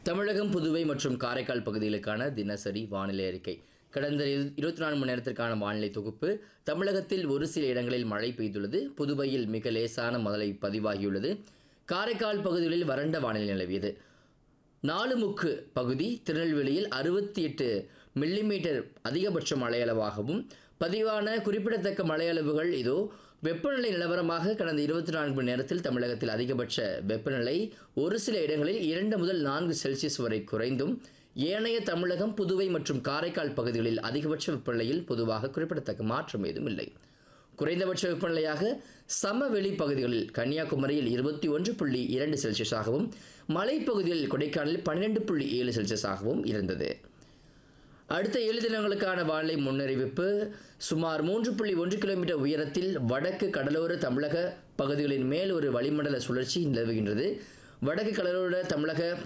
தமிழகம் புதுவை மற்றும் காரைக்கால் பகுதிகளுக்கான தினசரி வானிலை அறிக்கை கடந்த இரு- இருபத்தி நான்கு மணி நேரத்திற்கான வானிலை தொகுப்பு தமிழகத்தில் ஒரு சில இடங்களில் மழை பெய்துள்ளது புதுவையில் மிக லேசான மழை பதிவாகியுள்ளது காரைக்கால் பகுதிகளில் வறண்ட வானிலை நிலவியது நாலுமுக்கு பகுதி திருநெல்வேலியில் அறுபத்தி எட்டு மில்லிமீட்டர் அதிகபட்ச மழையளவாகவும் பதிவான குறிப்பிடத்தக்க மழையளவுகள் இதோ வெப்பநிலை நிலவரமாக கடந்த இருபத்தி நான்கு மணி நேரத்தில் தமிழகத்தில் அதிகபட்ச வெப்பநிலை ஒரு சில இடங்களில் இரண்டு முதல் நான்கு செல்சியஸ் வரை குறைந்தும் ஏனைய தமிழகம் புதுவை மற்றும் காரைக்கால் பகுதிகளில் அதிகபட்ச வெப்பநிலையில் பொதுவாக குறிப்பிடத்தக்க மாற்றம் ஏதும் இல்லை குறைந்தபட்ச வெப்பநிலையாக சமவெளி பகுதிகளில் கன்னியாகுமரியில் இருபத்தி ஒன்று புள்ளி இரண்டு செல்சியஸாகவும் மலைப்பகுதியில் கொடைக்கானலில் பன்னிரெண்டு புள்ளி ஏழு செல்சியஸாகவும் இருந்தது அடுத்த ஏழு தினங்களுக்கான வானிலை முன்னறிவிப்பு சுமார் மூன்று புள்ளி ஒன்று கிலோமீட்டர் உயரத்தில் வடக்கு கடலோர தமிழக பகுதிகளின் மேல் ஒரு வளிமண்டல சுழற்சி நிலவுகின்றது வடக்கு கடலோர தமிழக